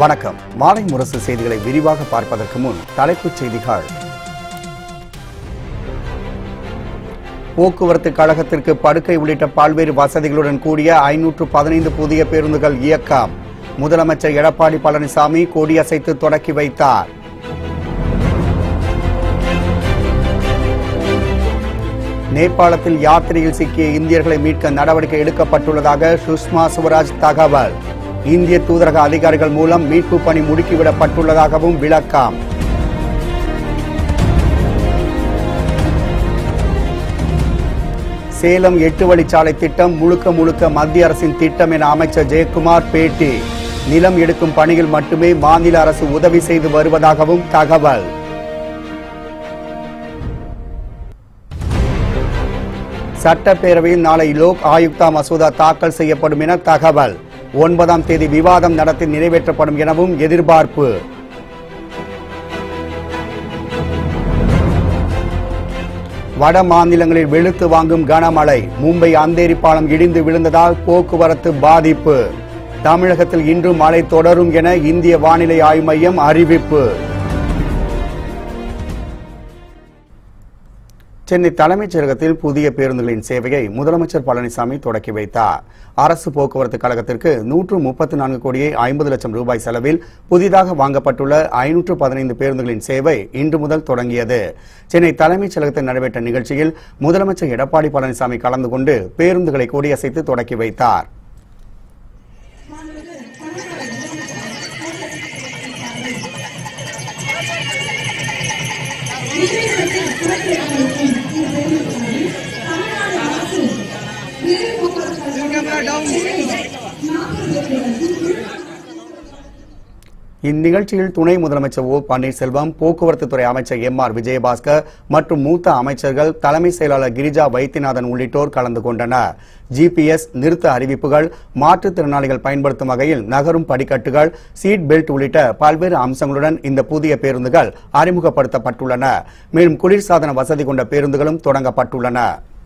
வணக்கம் மாலை முரசு செய்திகளை விரிவாக பார்ப்பதற்கு முன் தலைப்புச் செய்திகள் போக்குவரத்து கழகத்திற்கு படுக்கை உள்ளிட்ட பல்வேறு வசதிகளுடன் கூடிய ஐநூற்று பதினைந்து புதிய பேருந்துகள் இயக்கம் முதலமைச்சர் எடப்பாடி பழனிசாமி கொடியசைத்து தொடக்கி வைத்தார் நேபாளத்தில் யாத்திரையில் சிக்கிய இந்தியர்களை மீட்க நடவடிக்கை எடுக்கப்பட்டுள்ளதாக சுஷ்மா சுவராஜ் தகவல் இந்திய தூதரக அதிகாரிகள் மூலம் மீட்பு பணி முடுக்கிவிடப்பட்டுள்ளதாகவும் விளக்கம் சேலம் எட்டு வழிச்சாலை திட்டம் முழுக்க முழுக்க மத்திய அரசின் திட்டம் என அமைச்சர் ஜெயக்குமார் பேட்டி நிலம் எடுக்கும் பணியில் மட்டுமே மாநில அரசு உதவி செய்து வருவதாகவும் தகவல் சட்டப்பேரவையில் நாளை லோக் ஆயுக்தா மசோதா தாக்கல் செய்யப்படும் என தகவல் ஒன்பதாம் தேதி விவாதம் நடத்தி நிறைவேற்றப்படும் எனவும் எதிர்பார்ப்பு வட மாநிலங்களில் வெளுத்து வாங்கும் கனமழை மும்பை அந்தேரி பாலம் இடிந்து விழுந்ததால் போக்குவரத்து பாதிப்பு தமிழகத்தில் இன்று மழை தொடரும் என இந்திய வானிலை ஆய்வு மையம் அறிவிப்பு சென்னை தலைமைச் செயலகத்தில் புதிய பேருந்துகளின் சேவையை முதலமைச்சர் பழனிசாமி தொடக்கி வைத்தார் அரசு போக்குவரத்து கழகத்திற்கு நூற்று முப்பத்தி நான்கு கோடியே ஐம்பது லட்சம் ரூபாய் செலவில் புதிதாக வாங்கப்பட்டுள்ள ஐநூற்று பதினைந்து பேருந்துகளின் சேவை இன்று முதல் தொடங்கியது சென்னை தலைமைச் செயலகத்தில் நடைபெற்ற நிகழ்ச்சியில் முதலமைச்சர் எடப்பாடி பழனிசாமி கலந்து கொண்டு பேருந்துகளை கொடியசைத்து தொடக்கி வைத்தார் இந்நிகழ்ச்சியில் துணை முதலமைச்சர் ஓ பன்னீர்செல்வம் போக்குவரத்து துறை அமைச்சர் எம் ஆர் விஜயபாஸ்கர் மற்றும் மூத்த அமைச்சர்கள் தலைமை செயலாளர் கிரிஜா வைத்தியநாதன் உள்ளிட்டோர் கலந்து கொண்டனர் ஜிபிஎஸ் நிறுத்த அறிவிப்புகள் மாற்றுத்திறனாளிகள் பயன்படுத்தும் வகையில் நகரும் படிக்கட்டுகள் சீட் பெல்ட் உள்ளிட்ட பல்வேறு அம்சங்களுடன் இந்த புதிய பேருந்துகள் அறிமுகப்படுத்தப்பட்டுள்ளன மேலும் குளிர்சாதன வசதி கொண்ட பேருந்துகளும் தொடங்கப்பட்டுள்ளன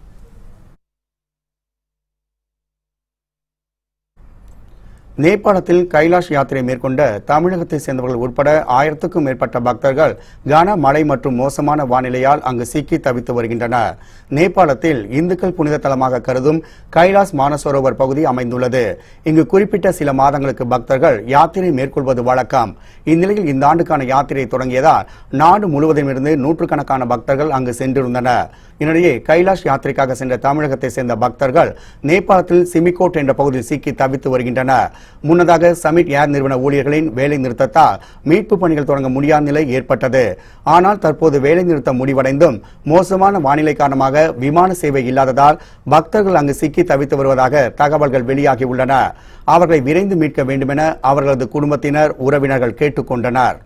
நேபாளத்தில் கைலாஷ் யாத்திரை மேற்கொண்ட தமிழகத்தை சேர்ந்தவர்கள் உட்பட ஆயிரத்துக்கும் மேற்பட்ட பக்தர்கள் கனமழை மற்றும் மோசமான வானிலையால் அங்கு சிக்கி தவித்து வருகின்றனர் நேபாளத்தில் இந்துக்கள் புனித தலமாக கருதும் கைலாஸ் மானசரோவர் பகுதி அமைந்துள்ளது இங்கு குறிப்பிட்ட சில மாதங்களுக்கு பக்தர்கள் யாத்திரை மேற்கொள்வது வழக்கம் இந்நிலையில் இந்த ஆண்டுக்கான யாத்திரை தொடங்கியதால் நாடு முழுவதும் இருந்து நூற்றுக்கணக்கான பக்தர்கள் அங்கு சென்றிருந்தனர் இதனிடையே கைலாஷ் யாத்திரைக்காக சென்ற தமிழகத்தை சேர்ந்த பக்தர்கள் நேபாளத்தில் சிமிகோட் என்ற பகுதியில் சிக்கி தவித்து வருகின்றனர் முன்னதாக சமிட் ஏர் நிறுவன ஊழியர்களின் வேலை நிறுத்தத்தால் மீட்பு பணிகள் தொடங்க முடியாத நிலை ஏற்பட்டது ஆனால் தற்போது வேலை நிறுத்தம் முடிவடைந்தும் மோசமான வானிலை காரணமாக விமான சேவை இல்லாததால் பக்தர்கள் அங்கு சிக்கி தவித்து வருவதாக தகவல்கள் வெளியாகியுள்ளன அவர்களை விரைந்து மீட்க வேண்டுமென அவர்களது குடும்பத்தினர் உறவினர்கள் கேட்டுக்கொண்டனர்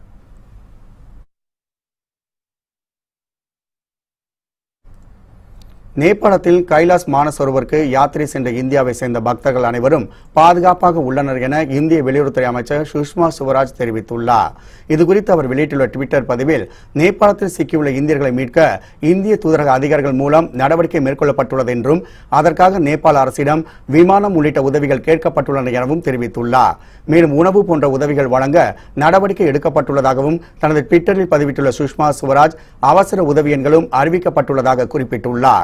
நேபாளத்தில் கைலாஸ் மானசரோவருக்கு யாத்திரை சென்ற இந்தியாவை சேர்ந்த பக்தர்கள் அனைவரும் பாதுகாப்பாக உள்ளனர் என இந்திய வெளியுறவுத்துறை அமைச்சர் சுஷ்மா சுவராஜ் தெரிவித்துள்ளார் இதுகுறித்து அவர் வெளியிட்டுள்ள ட்விட்டர் பதிவில் நேபாளத்தில் சிக்கியுள்ள இந்தியர்களை மீட்க இந்திய தூதரக அதிகாரிகள் மூலம் நடவடிக்கை மேற்கொள்ளப்பட்டுள்ளது என்றும் அதற்காக நேபாள அரசிடம் விமானம் உள்ளிட்ட உதவிகள் கேட்கப்பட்டுள்ளன எனவும் தெரிவித்துள்ளார் மேலும் உணவு போன்ற உதவிகள் வழங்க நடவடிக்கை எடுக்கப்பட்டுள்ளதாகவும் தனது ட்விட்டரில் பதிவிட்டுள்ள சுஷ்மா சுவராஜ் அவசர உதவி எண்களும் அறிவிக்கப்பட்டுள்ளதாக குறிப்பிட்டுள்ளார்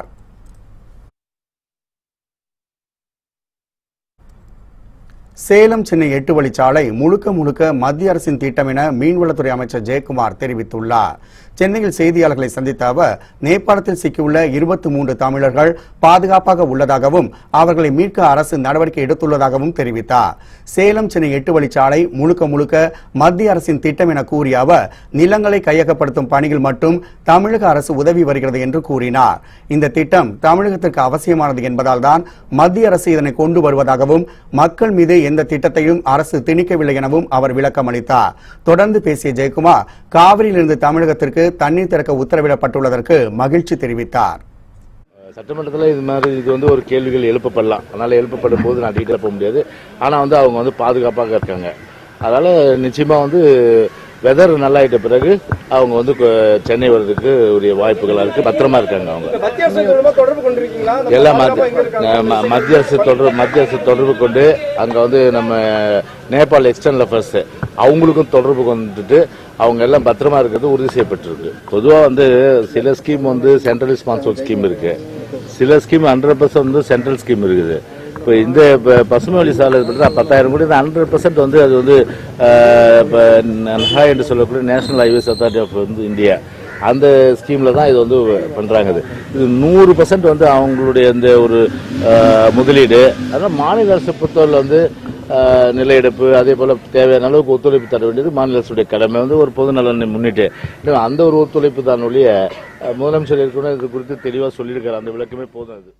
சேலம் சென்னை எட்டு வழிச்சாலை முழுக்க முழுக்க மத்திய அரசின் திட்டம் என மீன்வளத்துறை அமைச்சர் ஜெயக்குமார் தெரிவித்துள்ளார் சென்னையில் செய்தியாளர்களை சந்தித்த அவர் நேபாளத்தில் சிக்கியுள்ள இருபத்தி மூன்று தமிழர்கள் பாதுகாப்பாக உள்ளதாகவும் அவர்களை மீட்க அரசு நடவடிக்கை எடுத்துள்ளதாகவும் தெரிவித்தார் சேலம் சென்னை எட்டு வழிச்சாலை முழுக்க முழுக்க மத்திய அரசின் திட்டம் என கூறிய அவர் நிலங்களை கையகப்படுத்தும் பணியில் மட்டும் தமிழக அரசு உதவி வருகிறது என்று கூறினார் இந்த திட்டம் தமிழகத்திற்கு அவசியமானது என்பதால் தான் மத்திய அரசு இதனை கொண்டு வருவதாகவும் மக்கள் மீது எந்த திட்டத்தையும் அரசு திணிக்கவில்லை எனவும் அவர் விளக்கம் அளித்தார் தொடர்ந்து பேசிய ஜெயக்குமார் காவிரியிலிருந்து தமிழகத்திற்கு தண்ணீர் திறக்க உத்தரவிடப்பட்டுள்ளதற்கு மகிழ்ச்சி தெரிவித்தார் சட்டமன்றத்தில் இது மாதிரி இது வந்து ஒரு கேள்விகள் எழுப்பப்படலாம் அதனால் எழுப்பப்படும் போது நான் டீட்டெயில் போக முடியாது ஆனால் வந்து அவங்க வந்து பாதுகாப்பாக இருக்காங்க அதனால் நிச்சயமாக வந்து வெதர் நல்லாயிட்ட பிறகு அவங்க வந்து கொ- சென்னை வர்றதுக்கு உரிய வாய்ப்புகளா இருக்கு பத்திரமா இருக்காங்க அவங்க மத்திய அரசு மூலமா தொடர்பு கொண்டிருக்கீங்களா அந்த எல்லாம் பாதுகாப்பா மத்திய எங்க இருக்காங்க? ம- மத்திய அரசு தொடர்பு மத்திய அரசு தொடர்பு கொண்டு அங்க வந்து நம்ம நேபாள் எக்ஸ்டர்னல் அஃபேர்ஸ் அவங்களுக்கும் தொடர்பு கொண்டுட்டு அவங்க எல்லாம் பத்திரமா இருக்கிறது உறுதி செய்யப்பட்டிருக்கு பொதுவா வந்து சில ஸ்கீம் வந்து சென்ட்ரல் ஸ்பான்சர்ட் ஸ்கீம் இருக்கு சில ஸ்கீம் ஹண்ட்ரட் பர்சன்ட் வந்து சென்ட்ரல் ஸ்கீம் இருக்குது இப்போ இந்த ப- பசுமை வழி சாலை பார்த்தா பத்தாயிரம் கோடி ஹண்ட்ரட் பர்சன்ட் வந்து அது வந்து அஹ், இப்ப நஹா என்று சொல்லக்கூடிய நேஷனல் ஹைவேஸ் அத்தாரிட்டி ஆஃப் வந்து இந்தியா அந்த ஸ்கீம்ல தான் இது வந்து பண்றாங்க இது இது நூறு பர்சன்ட் வந்து அவங்களுடைய இந்த ஒரு அஹ், முதலீடு அதனால மாநில அரசு பொறுத்தவரை வந்து அஹ், நில எடுப்பு அதே போல தேவையான அளவுக்கு ஒத்துழைப்பு தர வேண்டியது மாநில அரசுடைய கடமை வந்து ஒரு பொது நலனை முன்னிட்டு இல்ல, அந்த ஒரு ஒத்துழைப்பு தான் ஒழிய அஹ், முதலமைச்சர் ஏற்கனவே இது குறித்து தெளிவா சொல்லியிருக்காரு அந்த விளக்கமே போதும் அது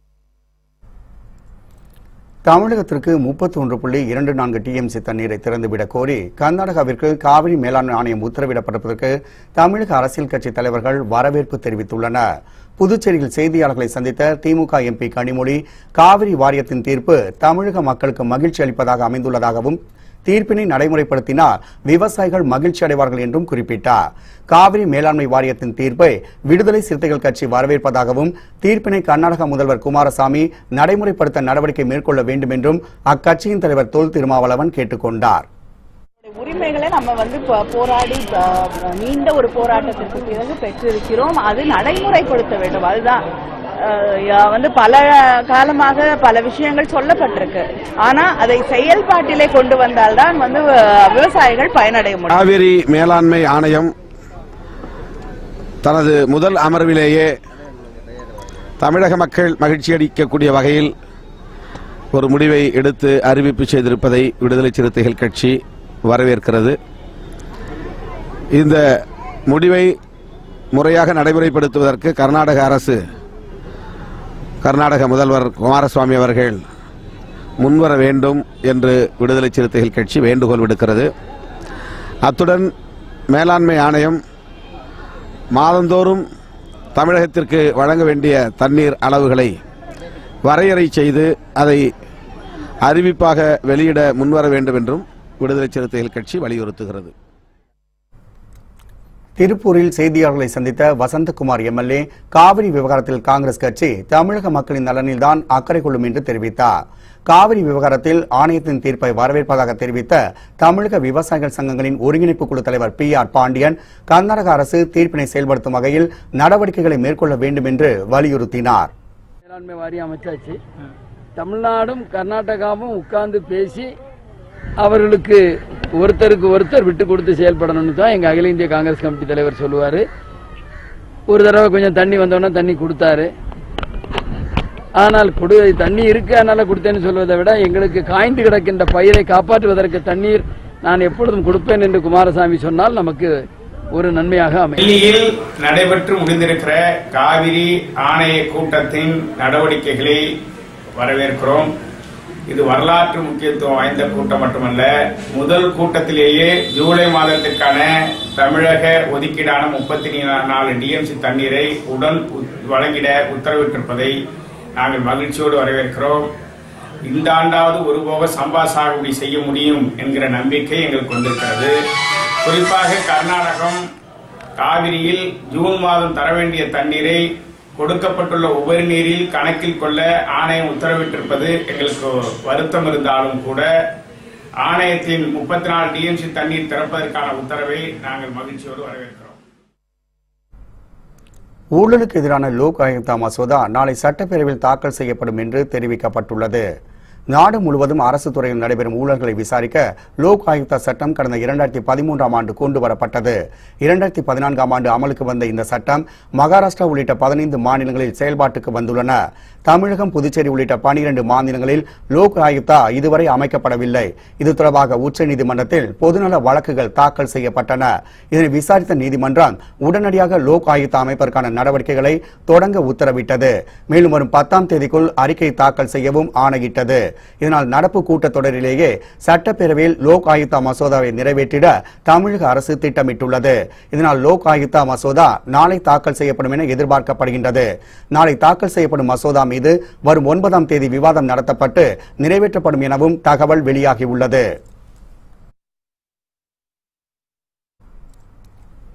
தமிழகத்திற்கு முப்பத்தி ஒன்று புள்ளி இரண்டு நான்கு டிஎம்சி தண்ணீரை திறந்துவிடக் கோரி கர்நாடகாவிற்கு காவிரி மேலாண்மை ஆணையம் உத்தரவிடப்பட்டிருப்பதற்கு தமிழக அரசியல் கட்சி தலைவர்கள் வரவேற்பு தெரிவித்துள்ளனர் புதுச்சேரியில் செய்தியாளர்களை சந்தித்த திமுக எம்பி கனிமொழி காவிரி வாரியத்தின் தீர்ப்பு தமிழக மக்களுக்கு மகிழ்ச்சி அளிப்பதாக அமைந்துள்ளதாகவும் தீர்ப்பினை நடைமுறைப்படுத்தினால் விவசாயிகள் மகிழ்ச்சி அடைவார்கள் என்றும் குறிப்பிட்டார் காவிரி மேலாண்மை வாரியத்தின் தீர்ப்பை விடுதலை சிறுத்தைகள் கட்சி வரவேற்பதாகவும் தீர்ப்பினை கர்நாடக முதல்வர் குமாரசாமி நடைமுறைப்படுத்த நடவடிக்கை மேற்கொள்ள வேண்டும் என்றும் அக்கட்சியின் தலைவர் தொல் திருமாவளவன் கேட்டுக்கொண்டார் உரிமைகளை நம்ம வந்து ப- போராடி ப- நீண்ட ஒரு போராட்டத்திற்கு பிறகு பெற்றிருக்கிறோம் அது நடைமுறைப்படுத்த வேண்டும் அதுதான் அஹ், யா- வந்து பல காலமாக பல விஷயங்கள் சொல்லப்பட்டிருக்கு ஆனா அதை செயல்பாட்டிலே கொண்டு வந்தால்தான் வந்து அஹ், விவசாயிகள் பயனடைய முடியும் காவிரி மேலாண்மை ஆணையம் தனது முதல் அமர்விலேயே தமிழக மக்கள் மகிழ்ச்சி அளிக்கக்கூடிய வகையில் ஒரு முடிவை எடுத்து அறிவிப்பு செய்திருப்பதை விடுதலை சிறுத்தைகள் கட்சி வரவேற்கிறது இந்த முடிவை முறையாக நடைமுறைப்படுத்துவதற்கு கர்நாடக அரசு கர்நாடக முதல்வர் குமாரசுவாமி அவர்கள் முன்வர வேண்டும் என்று விடுதலை சிறுத்தைகள் கட்சி வேண்டுகோள் விடுக்கிறது அத்துடன் மேலாண்மை ஆணையம் மாதந்தோறும் தமிழகத்திற்கு வழங்க வேண்டிய தண்ணீர் அளவுகளை வரையறை செய்து அதை அறிவிப்பாக வெளியிட முன்வர வேண்டும் என்றும் விடுதலை சிறுத்தைகள் கட்சி வலியுறுத்துகிறது திருப்பூரில் செய்தியாளர்களை சந்தித்த வசந்தகுமார் எம்எல்ஏ காவிரி விவகாரத்தில் காங்கிரஸ் கட்சி தமிழக மக்களின் நலனில்தான் அக்கறை கொள்ளும் என்று தெரிவித்தார் காவிரி விவகாரத்தில் ஆணையத்தின் தீர்ப்பை வரவேற்பதாக தெரிவித்த தமிழக விவசாயிகள் சங்கங்களின் ஒருங்கிணைப்பு குழு தலைவர் பி ஆர் பாண்டியன் கர்நாடக அரசு தீர்ப்பினை செயல்படுத்தும் வகையில் நடவடிக்கைகளை மேற்கொள்ள வேண்டும் என்று வலியுறுத்தினார் மேலாண்மை வாரியம் அமைச்சாச்சு தமிழ்நாடும் கர்நாடகாவும் உட்கார்ந்து பேசி அவர்களுக்கு ஒருத்தருக்கு ஒருத்தர் விட்டு கொடுத்து செயல்படணும்னு தான் எங்க அகில இந்திய காங்கிரஸ் கமிட்டி தலைவர் சொல்லுவாரு ஒரு தடவை கொஞ்சம் தண்ணி வந்தோடனே தண்ணி கொடுத்தாரு ஆனால் கொடு தண்ணி இருக்கு அதனால கொடுத்தேன்னு சொல்வதை விட எங்களுக்கு காய்ந்து கிடக்கின்ற பயிரை காப்பாற்றுவதற்கு தண்ணீர் நான் எப்பொழுதும் கொடுப்பேன் என்று குமாரசாமி சொன்னால் நமக்கு ஒரு நன்மையாக அமையும் டெல்லியில் நடைபெற்று முடிந்திருக்கிற காவிரி ஆணைய கூட்டத்தின் நடவடிக்கைகளை வரவேற்கிறோம் இது வரலாற்று முக்கியத்துவம் வாய்ந்த கூட்டம் மட்டுமல்ல முதல் கூட்டத்திலேயே ஜூலை மாதத்திற்கான தமிழக ஒதுக்கீடான முப்பத்தி நாலு டிஎம்சி தண்ணீரை உடன் உ- வழங்கிட உத்தரவிட்டிருப்பதை நாங்கள் மகிழ்ச்சியோடு வரவேற்கிறோம் இந்த ஆண்டாவது ஒருபோக சம்பா சாகுபடி செய்ய முடியும் என்கிற நம்பிக்கை எங்களுக்கு வந்திருக்கிறது குறிப்பாக கர்நாடகம் காவிரியில் ஜூன் மாதம் தர வேண்டிய தண்ணீரை கொடுக்கப்பட்டுள்ள உபரி நீரில் கணக்கில் கொள்ள ஆணையம் உத்தரவிட்டிருப்பது எங்களுக்கு வருத்தம் இருந்தாலும் கூட ஆணையத்தின் முப்பத்தி நாலு டிஎம்சி தண்ணீர் திறப்பதற்கான உத்தரவை நாங்கள் மகிழ்ச்சியோடு வரவேற்கிறோம் ஊழலுக்கு எதிரான லோக் ஆயுக்தா மசோதா நாளை சட்டப்பேரவையில் தாக்கல் செய்யப்படும் என்று தெரிவிக்கப்பட்டுள்ளது நாடு முழுவதும் அரசு துறையில் நடைபெறும் ஊழல்களை விசாரிக்க லோக் ஆயுக்தா சட்டம் கடந்த இரண்டாயிரத்தி பதிமூன்றாம் ஆண்டு கொண்டு வரப்பட்டது இரண்டாயிரத்தி பதினான்காம் ஆண்டு அமலுக்கு வந்த இந்த சட்டம் மகாராஷ்டிரா உள்ளிட்ட பதினைந்து மாநிலங்களில் செயல்பாட்டுக்கு வந்துள்ளன தமிழகம் புதுச்சேரி உள்ளிட்ட பனிரெண்டு மாநிலங்களில் லோக் ஆயுக்தா இதுவரை அமைக்கப்படவில்லை இது தொடர்பாக உச்சநீதிமன்றத்தில் பொதுநல வழக்குகள் தாக்கல் செய்யப்பட்டன இதனை விசாரித்த நீதிமன்றம் உடனடியாக லோக் ஆயுக்தா அமைப்பதற்கான நடவடிக்கைகளை தொடங்க உத்தரவிட்டது மேலும் வரும் பத்தாம் தேதிக்குள் அறிக்கை தாக்கல் செய்யவும் ஆணையிட்டது இதனால் நடப்பு கூட்டத்தொடரிலேயே சட்டப்பேரவையில் லோக் ஆயுக்தா மசோதாவை நிறைவேற்றிட தமிழக அரசு திட்டமிட்டுள்ளது இதனால் லோக் ஆயுக்தா மசோதா நாளை தாக்கல் செய்யப்படும் என எதிர்பார்க்கப்படுகின்றது நாளை தாக்கல் செய்யப்படும் மசோதா மீது வரும் ஒன்பதாம் தேதி விவாதம் நடத்தப்பட்டு நிறைவேற்றப்படும் எனவும் தகவல் வெளியாகியுள்ளது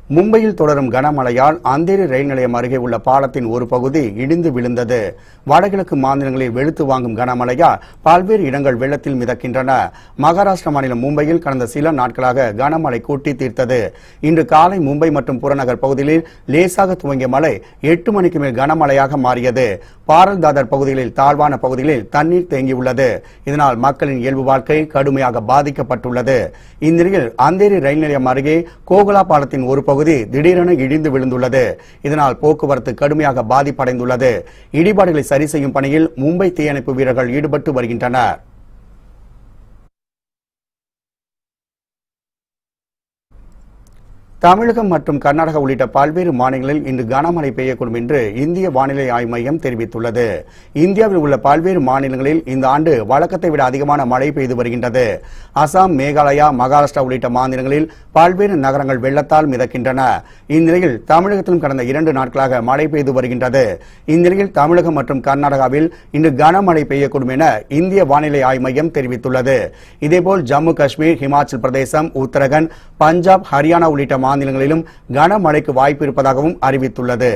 மும்பையில் தொடரும் கனமழையால் அந்தேரி ரயில் நிலையம் அருகே உள்ள பாலத்தின் ஒரு பகுதி இடிந்து விழுந்தது வடகிழக்கு மாநிலங்களில் வெளுத்து வாங்கும் கனமழையால் பல்வேறு இடங்கள் வெள்ளத்தில் மிதக்கின்றன மகாராஷ்டிரா மாநிலம் மும்பையில் கடந்த சில நாட்களாக கனமழை கூட்டி தீர்த்தது இன்று காலை மும்பை மற்றும் புறநகர் பகுதிகளில் லேசாக துவங்கிய மழை எட்டு மணிக்கு மேல் கனமழையாக மாறியது பாரல் தாதர் பகுதிகளில் தாழ்வான பகுதிகளில் தண்ணீர் தேங்கியுள்ளது இதனால் மக்களின் இயல்பு வாழ்க்கை கடுமையாக பாதிக்கப்பட்டுள்ளது இந்நிலையில் அந்தேரி ரயில் நிலையம் அருகே கோகுலா பாலத்தின் ஒரு பகுதி திடீரென இடிந்து விழுந்துள்ளது இதனால் போக்குவரத்து கடுமையாக பாதிப்படைந்துள்ளது இடிபாடுகளை சரி செய்யும் பணியில் மும்பை தீயணைப்பு வீரர்கள் ஈடுபட்டு வருகின்றனர் தமிழகம் மற்றும் கர்நாடகா உள்ளிட்ட பல்வேறு மாநிலங்களில் இன்று கனமழை பெய்யக்கூடும் என்று இந்திய வானிலை ஆய்வு மையம் தெரிவித்துள்ளது இந்தியாவில் உள்ள பல்வேறு மாநிலங்களில் இந்த ஆண்டு வழக்கத்தை விட அதிகமான மழை பெய்து வருகின்றது அசாம் மேகாலயா மகாராஷ்டிரா உள்ளிட்ட மாநிலங்களில் பல்வேறு நகரங்கள் வெள்ளத்தால் மிதக்கின்றன இந்நிலையில் தமிழகத்திலும் கடந்த இரண்டு நாட்களாக மழை பெய்து வருகின்றது இந்நிலையில் தமிழகம் மற்றும் கர்நாடகாவில் இன்று கனமழை பெய்யக்கூடும் என இந்திய வானிலை ஆய்வு மையம் தெரிவித்துள்ளது இதேபோல் ஜம்மு காஷ்மீர் ஹிமாச்சல் பிரதேசம் உத்தரகண்ட் பஞ்சாப் ஹரியானா உள்ளிட்ட மாநிலங்களிலும் கனமழைக்கு வாய்ப்பு இருப்பதாகவும் அறிவித்துள்ளது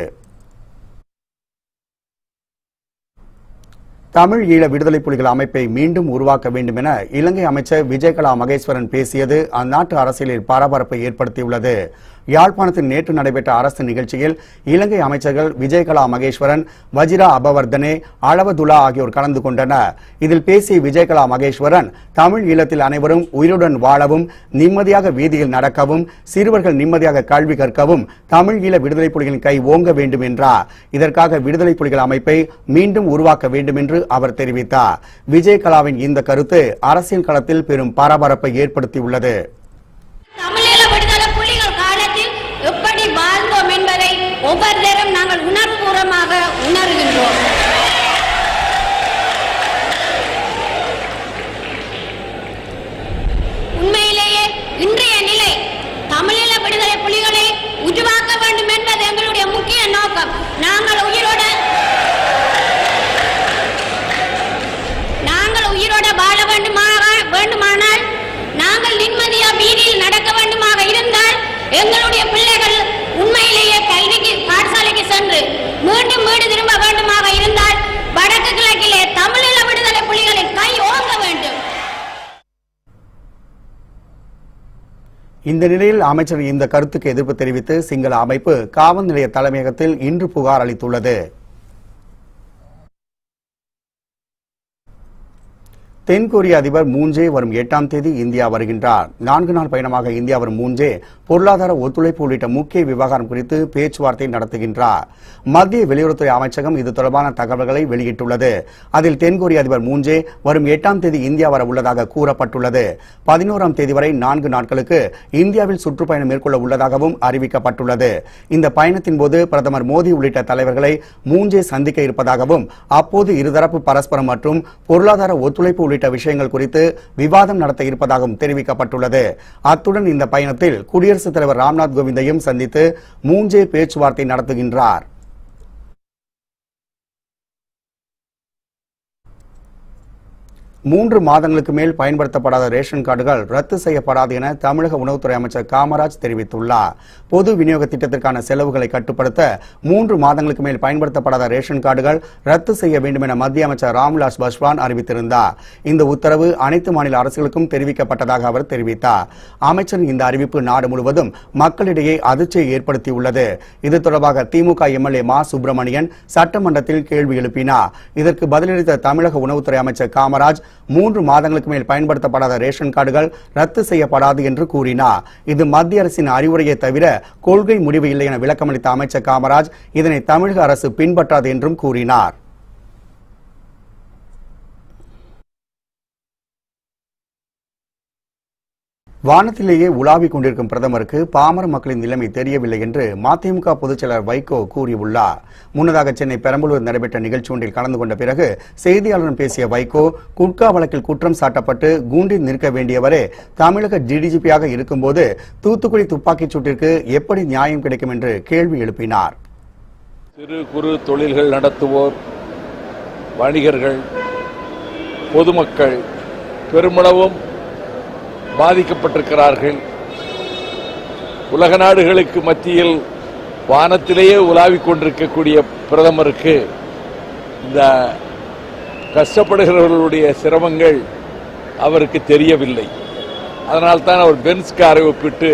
தமிழ் ஈழ விடுதலை புலிகள் அமைப்பை மீண்டும் உருவாக்க வேண்டும் என இலங்கை அமைச்சர் விஜயகலா மகேஸ்வரன் பேசியது அந்நாட்டு அரசியலில் பரபரப்பை ஏற்படுத்தியுள்ளது யாழ்ப்பாணத்தில் நேற்று நடைபெற்ற அரசு நிகழ்ச்சியில் இலங்கை அமைச்சர்கள் விஜயகலா மகேஸ்வரன் வஜிரா அபவர்தனே அளவதுலா ஆகியோர் கலந்து கொண்டனர் இதில் பேசிய விஜயகலா மகேஸ்வரன் தமிழ் ஈழத்தில் அனைவரும் உயிருடன் வாழவும் நிம்மதியாக வீதியில் நடக்கவும் சிறுவர்கள் நிம்மதியாக கல்வி கற்கவும் தமிழ் ஈழ விடுதலை புலிகளின் கை ஓங்க வேண்டும் என்றார் இதற்காக விடுதலை புலிகள் அமைப்பை மீண்டும் உருவாக்க வேண்டும் என்று அவர் தெரிவித்தார் விஜயகலாவின் இந்த கருத்து அரசியல் களத்தில் பெரும் பரபரப்பை ஏற்படுத்தியுள்ளது தமிழீழ விடுதலை புலிகள் காலத்தில் எப்படி வாழ்ந்தோம் என்பதை ஒவ்வொருத்தரும் நாங்கள் உணர்வுபூர்வமாக உணர்கின்றோம் உண்மையிலேயே இன்றைய நிலை தமிழீழ விடுதலை புலிகளை உருவாக்க வேண்டும் என்பது எங்களுடைய முக்கிய நோக்கம் நாங்கள் உயிரோட நாங்கள் உயிரோட வாழ வேண்டுமாக வேண்டுமானால் நாங்கள் நிம்மதியா வீதியில் நடக்க வேண்டுமாக இருந்தால் எங்களுடைய பிள்ளைகள் உண்மையிலேயே கல்விக்கு பாடசாலைக்கு சென்று மீண்டும் வீடு திரும்ப வேண்டுமாக இருந்தால் வடக்கு கிழக்கிலே தமிழீழ விடுதலை புலிகளின் கை ஓங்க வேண்டும் இந்த நிலையில் அமைச்சர் இந்த கருத்துக்கு எதிர்ப்பு தெரிவித்து சிங்கள அமைப்பு காவல் நிலைய தலைமையகத்தில் இன்று புகார் அளித்துள்ளது தென்கொரிய அதிபர் மூஞ்சே வரும் எட்டாம் தேதி இந்தியா வருகின்றார் நான்கு நாள் பயணமாக இந்தியா வரும் மூஞ்சே பொருளாதார ஒத்துழைப்பு உள்ளிட்ட முக்கிய விவகாரம் குறித்து பேச்சுவார்த்தை நடத்துகின்றார் மத்திய வெளியுறவுத்துறை அமைச்சகம் இது தொடர்பான தகவல்களை வெளியிட்டுள்ளது அதில் தென்கொரிய அதிபர் மூஞ்சே வரும் எட்டாம் தேதி இந்தியா வர உள்ளதாக கூறப்பட்டுள்ளது பதினோராம் தேதி வரை நான்கு நாட்களுக்கு இந்தியாவில் சுற்றுப்பயணம் மேற்கொள்ள உள்ளதாகவும் அறிவிக்கப்பட்டுள்ளது இந்த பயணத்தின் போது பிரதமர் மோடி உள்ளிட்ட தலைவர்களை மூஞ்சே சந்திக்க இருப்பதாகவும் அப்போது இருதரப்பு பரஸ்பரம் மற்றும் பொருளாதார ஒத்துழைப்பு உள்ளிட்ட விஷயங்கள் குறித்து விவாதம் நடத்த இருப்பதாகவும் தெரிவிக்கப்பட்டுள்ளது அத்துடன் இந்த பயணத்தில் குடியரசுத் தலைவர் ராம்நாத் கோவிந்தையும் சந்தித்து மூஞ்சே பேச்சுவார்த்தை நடத்துகின்றார் மூன்று மாதங்களுக்கு மேல் பயன்படுத்தப்படாத ரேஷன் கார்டுகள் ரத்து செய்யப்படாது என தமிழக உணவுத்துறை அமைச்சர் காமராஜ் தெரிவித்துள்ளார் பொது விநியோக திட்டத்திற்கான செலவுகளை கட்டுப்படுத்த மூன்று மாதங்களுக்கு மேல் பயன்படுத்தப்படாத ரேஷன் கார்டுகள் ரத்து செய்ய வேண்டும் என மத்திய அமைச்சர் ராம்விலாஸ் பாஸ்வான் அறிவித்திருந்தார் இந்த உத்தரவு அனைத்து மாநில அரசுகளுக்கும் தெரிவிக்கப்பட்டதாக அவர் தெரிவித்தார் அமைச்சரின் இந்த அறிவிப்பு நாடு முழுவதும் மக்களிடையே அதிர்ச்சியை ஏற்படுத்தியுள்ளது இது தொடர்பாக திமுக எம்எல்ஏ மா சுப்பிரமணியன் சட்டமன்றத்தில் கேள்வி எழுப்பினார் இதற்கு பதிலளித்த தமிழக உணவுத்துறை அமைச்சர் காமராஜ் மூன்று மாதங்களுக்கு மேல் பயன்படுத்தப்படாத ரேஷன் கார்டுகள் ரத்து செய்யப்படாது என்று கூறினார் இது மத்திய அரசின் அறிவுரையை தவிர கொள்கை முடிவு இல்லை என விளக்கமளித்த அமைச்சர் காமராஜ் இதனை தமிழக அரசு பின்பற்றாது என்றும் கூறினார் வானத்திலேயே உலாவிக் கொண்டிருக்கும் பிரதமருக்கு பாமர மக்களின் நிலைமை தெரியவில்லை என்று மதிமுக பொதுச்செயலர் வைகோ கூறியுள்ளார் முன்னதாக சென்னை பெரம்பலூர் நடைபெற்ற நிகழ்ச்சி ஒன்றில் கலந்து கொண்ட பிறகு செய்தியாளரிடம் பேசிய வைகோ குட்கா வழக்கில் குற்றம் சாட்டப்பட்டு கூண்டில் நிற்க வேண்டியவரே தமிழக டிடிஜிபியாக இருக்கும்போது தூத்துக்குடி துப்பாக்கிச் சூட்டிற்கு எப்படி நியாயம் கிடைக்கும் என்று கேள்வி எழுப்பினார் சிறு குறு தொழில்கள் நடத்துவோர் வணிகர்கள் பொதுமக்கள் பெருமளவும் பாதிக்கப்பட்டிருக்கிறார்கள் உலக நாடுகளுக்கு மத்தியில் வானத்திலேயே உலாவிக் கொண்டிருக்கக்கூடிய பிரதமருக்கு இந்த கஷ்டப்படுகிறவர்களுடைய சிரமங்கள் அவருக்கு தெரியவில்லை அதனால்தான் அவர் பென்ஸ் காரை ஒப்பிட்டு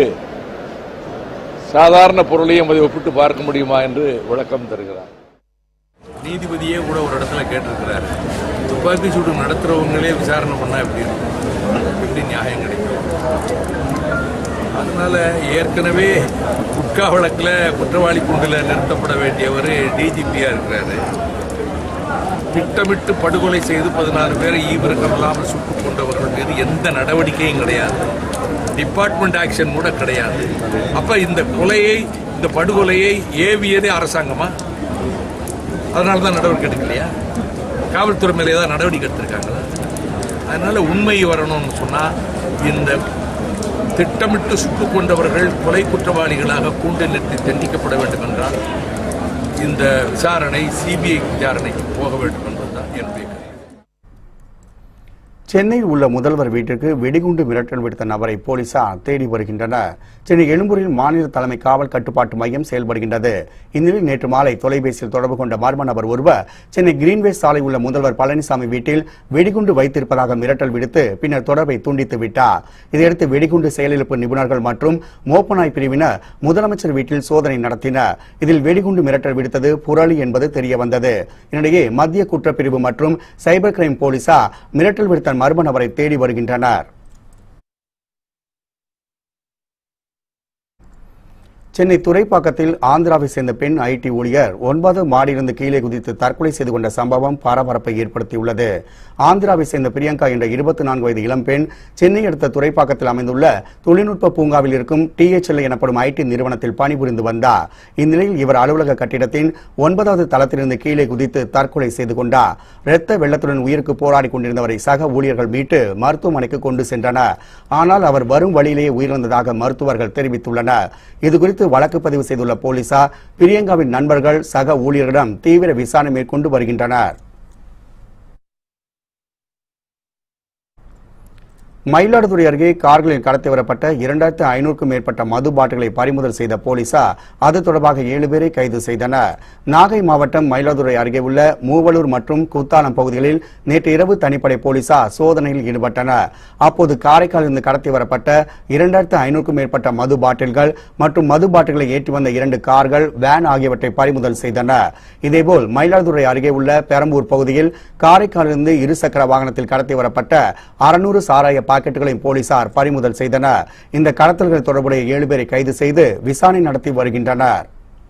சாதாரண பொருளையும் அதை ஒப்பிட்டு பார்க்க முடியுமா என்று விளக்கம் தருகிறார் நீதிபதியே கூட ஒரு இடத்துல கேட்டிருக்கிறாரு துப்பாக்கி சூடு நடத்துறவங்களே விசாரணை பண்ணா எப்படி இருக்கும் எப்படி நியாயம் கிடைக்கும் அதனால ஏற்கனவே குட்கா வழக்கில் குற்றவாளி கூண்டில் நிறுத்தப்பட வேண்டியவர் டிஜிபியா இருக்கிறாரு திட்டமிட்டு படுகொலை செய்து பதினாறு பேரை ஈவிரக்கம் இல்லாமல் சுட்டுக் கொண்டவர்கள் மீது எந்த நடவடிக்கையும் கிடையாது டிபார்ட்மெண்ட் ஆக்ஷன் கூட கிடையாது அப்ப இந்த கொலையை இந்த படுகொலையை ஏவியதே அரசாங்கமா அதனால தான் நடவடிக்கை எடுக்கலையா காவல்துறை மேலே ஏதாவது நடவடிக்கை எடுத்திருக்காங்களா அதனால உண்மை வரணும்னு சொன்னா இந்த திட்டமிட்டு சுட்டுக் கொண்டவர்கள் கொலை குற்றவாளிகளாக கூண்டில் நிறுத்தி தண்டிக்கப்பட வேண்டும் என்றால் இந்த விசாரணை சிபிஐ விசாரணைக்கு போக வேண்டும் என்பதுதான் என்னுடைய கருத்து சென்னையில் உள்ள முதல்வர் வீட்டிற்கு வெடிகுண்டு மிரட்டல் விடுத்த நபரை போலீசார் தேடி வருகின்றனர் சென்னை எழும்பூரில் மாநில தலைமை காவல் கட்டுப்பாட்டு மையம் செயல்படுகின்றது இந்நிலையில் நேற்று மாலை தொலைபேசியில் தொடர்பு கொண்ட மர்ம நபர் ஒருவர் சென்னை கிரீன்வே சாலை உள்ள முதல்வர் பழனிசாமி வீட்டில் வெடிகுண்டு வைத்திருப்பதாக மிரட்டல் விடுத்து பின்னர் தொடர்பை துண்டித்து விட்டார் இதையடுத்து வெடிகுண்டு செயலிழப்பு நிபுணர்கள் மற்றும் மோப்பநாய் பிரிவினர் முதலமைச்சர் வீட்டில் சோதனை நடத்தினர் இதில் வெடிகுண்டு மிரட்டல் விடுத்தது புரளி என்பது தெரியவந்தது இதனிடையே மத்திய குற்றப்பிரிவு மற்றும் சைபர் கிரைம் போலீசார் மிரட்டல் விடுத்த மர்ம நபரை தேடி வருகின்றனர் சென்னை துறைப்பாக்கத்தில் ஆந்திராவை சேர்ந்த பெண் ஐடி ஊழியர் ஒன்பது மாடியிலிருந்து கீழே குதித்து தற்கொலை செய்து கொண்ட சம்பவம் பரபரப்பை ஏற்படுத்தியுள்ளது ஆந்திராவை சேர்ந்த பிரியங்கா என்ற இருபத்தி நான்கு வயது இளம்பெண் சென்னை அடுத்த துறைப்பாக்கத்தில் அமைந்துள்ள தொழில்நுட்ப பூங்காவில் இருக்கும் டிஎச்எல் எனப்படும் ஐடி நிறுவனத்தில் பணிபுரிந்து வந்தார் இந்நிலையில் இவர் அலுவலக கட்டிடத்தின் ஒன்பதாவது தளத்திலிருந்து கீழே குதித்து தற்கொலை செய்து கொண்டார் இரத்த வெள்ளத்துடன் உயிருக்கு போராடி கொண்டிருந்தவரை சக ஊழியர்கள் மீட்டு மருத்துவமனைக்கு கொண்டு சென்றனர் ஆனால் அவர் வரும் வழியிலேயே உயிரிழந்ததாக மருத்துவர்கள் தெரிவித்துள்ளனர் இதுகுறித்து வழக்கு பதிவு செய்துள்ள போலீசார் பிரியங்காவின் நண்பர்கள் சக ஊழியர்களிடம் தீவிர விசாரணை மேற்கொண்டு வருகின்றனர் மயிலாடுதுறை அருகே கார்களில் கடத்தி வரப்பட்ட இரண்டாயிரத்து ஐநூறுக்கும் மேற்பட்ட மது பாட்டில்களை பறிமுதல் செய்த போலீசார் அது தொடர்பாக ஏழு பேரை கைது செய்தனர் நாகை மாவட்டம் மயிலாடுதுறை அருகே உள்ள மூவலூர் மற்றும் குத்தாலம் பகுதிகளில் நேற்று இரவு தனிப்படை போலீசார் சோதனையில் ஈடுபட்டனர் அப்போது காரைக்காலிலிருந்து கடத்தி வரப்பட்ட இரண்டாயிரத்து ஐநூறுக்கும் மேற்பட்ட மது பாட்டில்கள் மற்றும் மது பாட்டில்களை ஏற்றி வந்த இரண்டு கார்கள் வேன் ஆகியவற்றை பறிமுதல் செய்தனர் இதேபோல் மயிலாடுதுறை அருகே உள்ள பெரம்பூர் பகுதியில் காரைக்காலிலிருந்து இருசக்கர வாகனத்தில் கடத்தி வரப்பட்ட அறுநூறு சாராய பாக்கெட்டுகளையும் போலீசார் பறிமுதல் செய்தனர் இந்த கடத்தல்கள் தொடர்புடைய ஏழு பேரை கைது செய்து விசாரணை நடத்தி வருகின்றனர்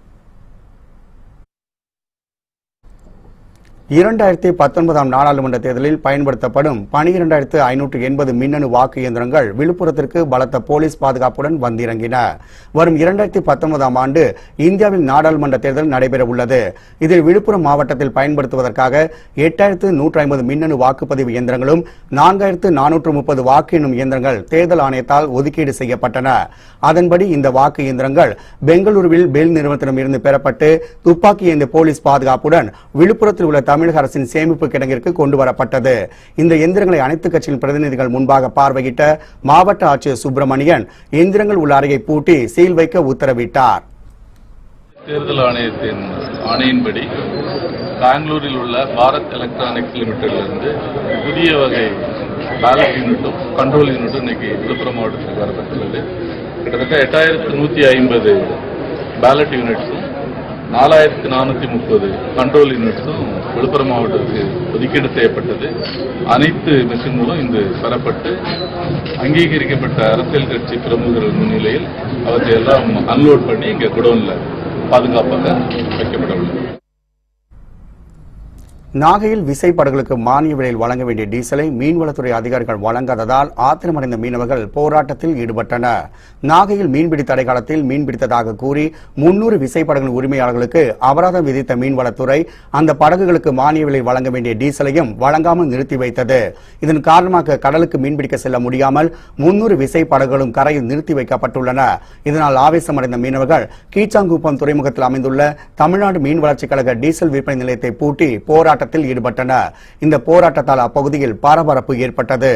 இரண்டாயிரத்தி பத்தொன்பதாம் நாடாளுமன்ற தேர்தலில் பயன்படுத்தப்படும் பனிரெண்டாயிரத்து ஐநூற்று எண்பது மின்னணு வாக்கு இயந்திரங்கள் விழுப்புரத்திற்கு பலத்த போலீஸ் பாதுகாப்புடன் வந்திறங்கின வரும் இரண்டாயிரத்தி பத்தொன்பதாம் ஆண்டு இந்தியாவில் நாடாளுமன்ற தேர்தல் நடைபெற உள்ளது இதில் விழுப்புரம் மாவட்டத்தில் பயன்படுத்துவதற்காக எட்டாயிரத்து நூற்று ஐம்பது மின்னணு வாக்குப்பதிவு இயந்திரங்களும் நான்காயிரத்து நானூற்று முப்பது வாக்கு எண்ணும் இயந்திரங்கள் தேர்தல் ஆணையத்தால் ஒதுக்கீடு செய்யப்பட்டன அதன்படி இந்த வாக்கு இயந்திரங்கள் பெங்களூருவில் பெல் நிறுவனத்திடம் இருந்து பெறப்பட்டு துப்பாக்கி ஏந்திய போலீஸ் பாதுகாப்புடன் விழுப்புரத்தில் உள்ள தமிழக அரசின் சேமிப்பு கிடங்கிற்கு கொண்டு வரப்பட்டது இந்த எந்திரங்களை அனைத்து கட்சியின் பிரதிநிதிகள் முன்பாக பார்வையிட்ட மாவட்ட ஆட்சியர் சுப்பிரமணியன் எந்திரங்கள் உள்ள அறையை பூட்டி சீல் வைக்க உத்தரவிட்டார் தேர்தல் ஆணையத்தின் ஆணையின்படி பெங்களூரில் உள்ள பாரத் எலக்ட்ரானிக்ஸ் லிமிடெட்லேருந்து புதிய வகை பேலட் யூனிட்டும் கண்ட்ரோல் யூனிட்டும் இன்னைக்கு விழுப்புரம் மாவட்டத்துக்கு வரப்பட்டுள்ளது கிட்டத்தட்ட எட்டாயிரத்து நூற்றி ஐம்பது பேலட் யூனிட்ஸும் நாலாயிரத்து நானூற்றி முப்பது கண்ட்ரோல் யூனிட்ஸும் விழுப்புரம் மாவட்டத்துக்கு ஒதுக்கீடு செய்யப்பட்டது அனைத்து மிஷின்களும் இங்கு பெறப்பட்டு அங்கீகரிக்கப்பட்ட அரசியல் கட்சி பிரமுகர்கள் முன்னிலையில் அவற்றை எல்லாம் அன்லோட் பண்ணி இங்கே குடோன்ல பாதுகாப்பாக வைக்கப்பட உள்ளது நாகையில் விசைப்படகுகளுக்கு மானிய விலையில் வழங்க வேண்டிய டீசலை மீன்வளத்துறை அதிகாரிகள் வழங்காததால் ஆத்திரமடைந்த மீனவர்கள் போராட்டத்தில் ஈடுபட்டனர் நாகையில் மீன்பிடி தடை காலத்தில் மீன்பிடித்ததாக கூறி முன்னூறு விசைப்படகுகளின் உரிமையாளர்களுக்கு அபராதம் விதித்த மீன்வளத்துறை அந்த படகுகளுக்கு மானிய விலை வழங்க வேண்டிய டீசலையும் வழங்காமல் நிறுத்தி வைத்தது இதன் காரணமாக கடலுக்கு மீன்பிடிக்க செல்ல முடியாமல் முன்னூறு விசைப்படகுகளும் கரையில் நிறுத்தி வைக்கப்பட்டுள்ளன இதனால் ஆவேசமடைந்த மீனவர்கள் கீச்சாங்குப்பம் துறைமுகத்தில் அமைந்துள்ள தமிழ்நாடு மீன் வளர்ச்சிக் கழக டீசல் விற்பனை நிலையத்தை பூட்டி போராட்டத்தில் ஈடுபட்டனர் இந்த போராட்டத்தால் அப்பகுதியில் பரபரப்பு ஏற்பட்டது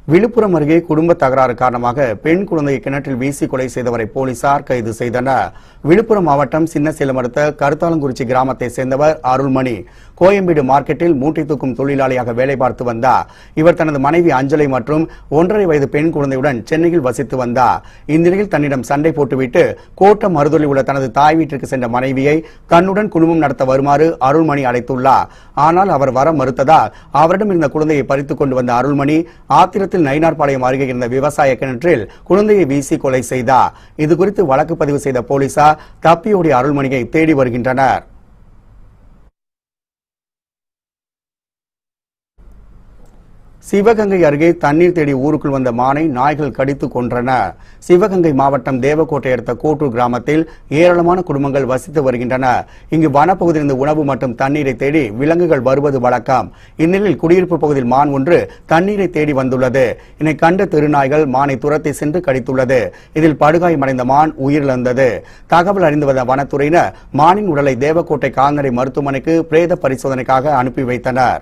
விழுப்புரம் அருகே குடும்ப தகராறு காரணமாக பெண் குழந்தையை கிணற்றில் வீசி கொலை செய்தவரை போலீசார் கைது செய்தனர் விழுப்புரம் மாவட்டம் சின்னசேலம் அடுத்த கருத்தாலங்குறிச்சி கிராமத்தை சேர்ந்தவர் அருள்மணி கோயம்பேடு மார்க்கெட்டில் மூட்டை தூக்கும் தொழிலாளியாக வேலை பார்த்து வந்தார் இவர் தனது மனைவி அஞ்சலை மற்றும் ஒன்றரை வயது பெண் குழந்தையுடன் சென்னையில் வசித்து வந்தார் இந்நிலையில் தன்னிடம் சண்டை போட்டுவிட்டு கோட்டம் மருதொலி உள்ள தனது தாய் வீட்டிற்கு சென்ற மனைவியை தன்னுடன் குடும்பம் நடத்த வருமாறு அருள்மணி அழைத்துள்ளார் ஆனால் அவர் வர மறுத்ததால் அவரிடம் இருந்த குழந்தையை பறித்துக் கொண்டு வந்த அருள்மணி ஆத்திரத்தில் நயினார்பாளையம் அருகே இருந்த விவசாய கிணற்றில் குழந்தையை வீசி கொலை செய்தார் இதுகுறித்து வழக்கு பதிவு செய்த போலீசார் தப்பியோடிய அருள்மணியை தேடி வருகின்றனர் சிவகங்கை அருகே தண்ணீர் தேடி ஊருக்குள் வந்த மானை நாய்கள் கடித்து கொன்றன சிவகங்கை மாவட்டம் தேவக்கோட்டை அடுத்த கோட்டூர் கிராமத்தில் ஏராளமான குடும்பங்கள் வசித்து வருகின்றன இங்கு வனப்பகுதியிலிருந்து உணவு மற்றும் தண்ணீரை தேடி விலங்குகள் வருவது வழக்கம் இந்நிலையில் குடியிருப்பு பகுதியில் மான் ஒன்று தண்ணீரை தேடி வந்துள்ளது இதனை கண்ட தெருநாய்கள் மானை துரத்தி சென்று கடித்துள்ளது இதில் படுகாயமடைந்த மான் உயிரிழந்தது தகவல் அறிந்து வந்த வனத்துறையினர் மானின் உடலை தேவக்கோட்டை கால்நடை மருத்துவமனைக்கு பிரேத பரிசோதனைக்காக அனுப்பி வைத்தனர்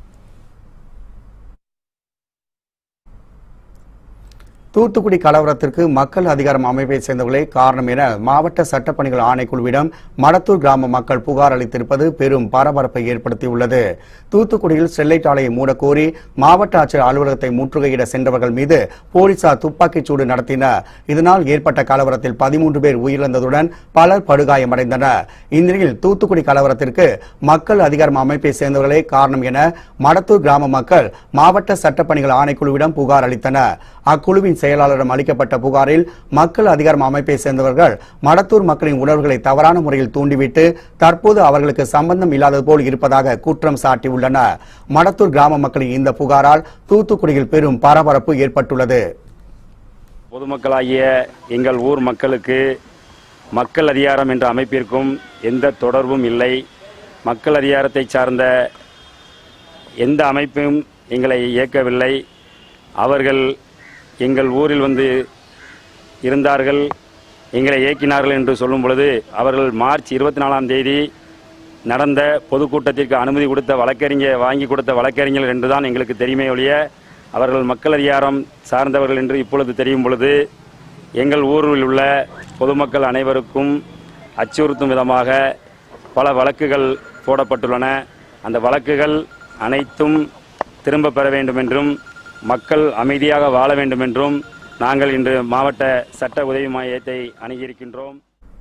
தூத்துக்குடி கலவரத்திற்கு மக்கள் அதிகாரம் அமைப்பை சேர்ந்தவர்களே காரணம் என மாவட்ட சட்டப்பணிகள் ஆணைக்குழுவிடம் மடத்தூர் கிராம மக்கள் புகார் அளித்திருப்பது பெரும் பரபரப்பை ஏற்படுத்தியுள்ளது தூத்துக்குடியில் ஸ்டெர்லைட் ஆலையை மூடக்கோரி மாவட்ட ஆட்சியர் அலுவலகத்தை முற்றுகையிட சென்றவர்கள் மீது போலீசார் துப்பாக்கிச் சூடு நடத்தினர் இதனால் ஏற்பட்ட கலவரத்தில் பதிமூன்று பேர் உயிரிழந்ததுடன் பலர் படுகாயமடைந்தனர் இந்நிலையில் தூத்துக்குடி கலவரத்திற்கு மக்கள் அதிகாரம் அமைப்பை சேர்ந்தவர்களே காரணம் என மடத்தூர் கிராம மக்கள் மாவட்ட சட்டப்பணிகள் ஆணைக்குழுவிடம் புகார் அளித்தனர் அக்குழுவின் செயலாளரிடம் அளிக்கப்பட்ட புகாரில் மக்கள் அதிகாரம் அமைப்பை சேர்ந்தவர்கள் மடத்தூர் மக்களின் உணர்வுகளை தவறான முறையில் தூண்டிவிட்டு தற்போது அவர்களுக்கு சம்பந்தம் இல்லாதது போல் இருப்பதாக குற்றம் சாட்டியுள்ளனர் மடத்தூர் கிராம மக்களின் இந்த புகாரால் தூத்துக்குடியில் பெரும் பரபரப்பு ஏற்பட்டுள்ளது பொதுமக்களாகிய எங்கள் ஊர் மக்களுக்கு மக்கள் அதிகாரம் என்ற அமைப்பிற்கும் எந்த தொடர்பும் இல்லை மக்கள் அதிகாரத்தை சார்ந்த எந்த அமைப்பும் எங்களை இயக்கவில்லை அவர்கள் எங்கள் ஊரில் வந்து இருந்தார்கள் எங்களை இயக்கினார்கள் என்று சொல்லும் பொழுது அவர்கள் மார்ச் இருபத்தி நாலாம் தேதி நடந்த பொதுக்கூட்டத்திற்கு அனுமதி கொடுத்த வழக்கறிஞர் வாங்கி கொடுத்த வழக்கறிஞர்கள் என்றுதான் எங்களுக்கு தெரியுமே ஒழிய அவர்கள் மக்கள் அதிகாரம் சார்ந்தவர்கள் என்று இப்பொழுது தெரியும் பொழுது எங்கள் ஊரில் உள்ள பொதுமக்கள் அனைவருக்கும் அச்சுறுத்தும் விதமாக பல வழக்குகள் போடப்பட்டுள்ளன அந்த வழக்குகள் அனைத்தும் திரும்ப பெற வேண்டும் என்றும் மக்கள் அமைதியாக வாழ வேண்டும் என்றும் நாங்கள் இன்று மாவட்ட சட்ட உதவி மையத்தை அணுகியிருக்கின்றோம்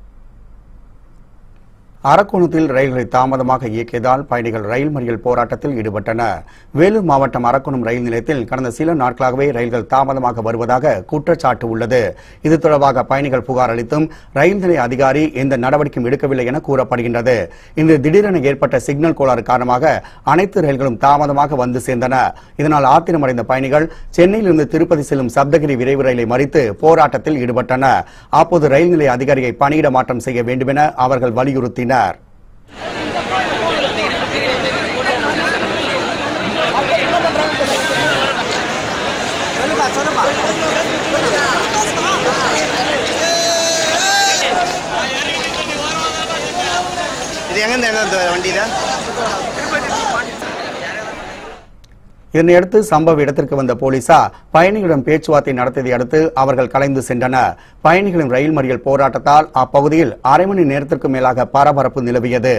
அரக்கோணத்தில் ரயில்களை தாமதமாக இயக்கியதால் பயணிகள் ரயில் மறியல் போராட்டத்தில் ஈடுபட்டனர் வேலூர் மாவட்டம் அரக்கோணம் ரயில் நிலையத்தில் கடந்த சில நாட்களாகவே ரயில்கள் தாமதமாக வருவதாக குற்றச்சாட்டு உள்ளது இது தொடர்பாக பயணிகள் புகார் அளித்தும் ரயில் நிலைய அதிகாரி எந்த நடவடிக்கையும் எடுக்கவில்லை என கூறப்படுகின்றது இன்று திடீரென ஏற்பட்ட சிக்னல் கோளாறு காரணமாக அனைத்து ரயில்களும் தாமதமாக வந்து சேர்ந்தன இதனால் ஆத்திரமடைந்த பயணிகள் சென்னையிலிருந்து திருப்பதி செல்லும் சப்தகிரி விரைவு ரயிலை மறித்து போராட்டத்தில் ஈடுபட்டனர் அப்போது ரயில் நிலைய அதிகாரியை பணியிட மாற்றம் செய்ய வேண்டுமென அவர்கள் வலியுறுத்தினர் இது எங்கேருந்து என்ன வண்டி தான் இதனையடுத்து சம்பவ இடத்திற்கு வந்த போலீசார் பயணிகளிடம் பேச்சுவார்த்தை நடத்தியதை அடுத்து அவர்கள் கலைந்து சென்றனர் பயணிகளின் ரயில் மறியல் போராட்டத்தால் அப்பகுதியில் அரை மணி நேரத்திற்கு மேலாக பரபரப்பு நிலவியது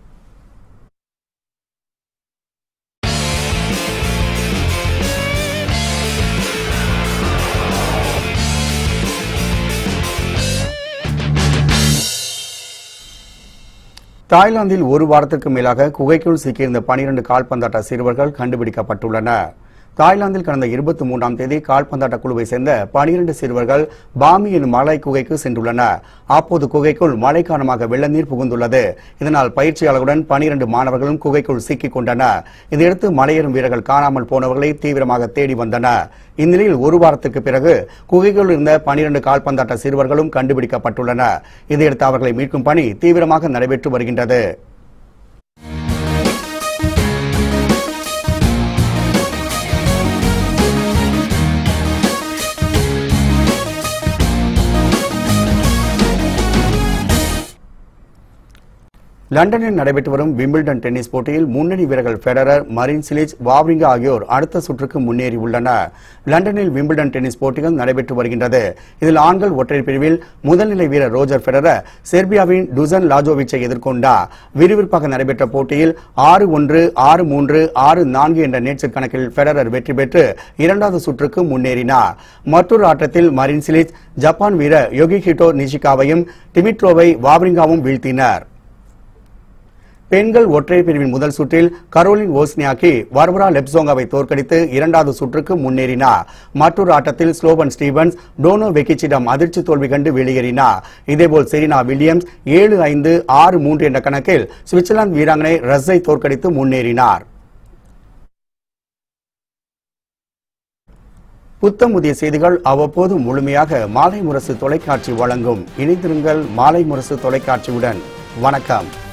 தாய்லாந்தில் ஒரு வாரத்திற்கு மேலாக குகைக்குள் சிக்கியிருந்த பனிரெண்டு கால்பந்தாட்ட சிறுவர்கள் கண்டுபிடிக்கப்பட்டுள்ளனர் தாய்லாந்தில் கடந்த இருபத்தி மூன்றாம் தேதி கால்பந்தாட்ட குழுவை சேர்ந்த பனிரெண்டு சிறுவர்கள் பாமி எனும் மலை குகைக்கு சென்றுள்ளனர் அப்போது குகைக்குள் மழை காரணமாக வெள்ள நீர் புகுந்துள்ளது இதனால் பயிற்சியாளர்களுடன் பனிரெண்டு மாணவர்களும் குகைக்குள் சிக்கிக் கொண்டனர் இதையடுத்து மலையேறும் வீரர்கள் காணாமல் போனவர்களை தீவிரமாக தேடி வந்தனர் இந்நிலையில் ஒரு வாரத்துக்கு பிறகு குகைக்குள் இருந்த பனிரெண்டு கால்பந்தாட்ட சிறுவர்களும் கண்டுபிடிக்கப்பட்டுள்ளனர் இதையடுத்து அவர்களை மீட்கும் பணி தீவிரமாக நடைபெற்று வருகின்றது லண்டனில் நடைபெற்று வரும் விம்பிள்டன் டென்னிஸ் போட்டியில் முன்னணி வீரர்கள் ஃபெடரர் மரின் சிலிச் வாவ்ரிங்கா ஆகியோர் அடுத்த சுற்றுக்கு முன்னேறியுள்ளனர் லண்டனில் விம்பிள்டன் டென்னிஸ் போட்டிகள் நடைபெற்று வருகின்றது இதில் ஆண்கள் ஒற்றையர் பிரிவில் முதல்நிலை வீரர் ரோஜர் ஃபெடரர் செர்பியாவின் டுசன் லாஜோவிச்சை எதிர்கொண்டார் விறுவிறுப்பாக நடைபெற்ற போட்டியில் ஆறு ஒன்று ஆறு மூன்று ஆறு நான்கு என்ற நேற்று கணக்கில் ஃபெடரர் வெற்றி பெற்று இரண்டாவது சுற்றுக்கு முன்னேறினார் மற்றொரு ஆட்டத்தில் மரின் சிலிச் ஜப்பான் வீரர் யோகிஹிட்டோ நிஷிகாவையும் டிமிட்ரோவை வாவ்ரிங்காவும் வீழ்த்தினர் பெண்கள் ஒற்றையர் பிரிவின் முதல் சுற்றில் கரோலின் ஓஸ்னியாக்கி வர்வரா லெப்சோங்காவை தோற்கடித்து இரண்டாவது சுற்றுக்கு முன்னேறினார் மற்றொரு ஆட்டத்தில் ஸ்லோவன் ஸ்டீவன்ஸ் டோனோ வெக்கிச்சிடம் அதிர்ச்சி தோல்வி கண்டு வெளியேறினார் இதேபோல் செரீனா வில்லியம்ஸ் ஏழு ஐந்து ஆறு மூன்று என்ற கணக்கில் சுவிட்சர்லாந்து வீராங்கனை ரஸ்ஸை தோற்கடித்து முன்னேறினார் புத்தம் புதிய செய்திகள் அவ்வப்போது முழுமையாக மாலை முரசு தொலைக்காட்சி வழங்கும் இணைந்திருங்கள் மாலை முரசு தொலைக்காட்சியுடன் வணக்கம்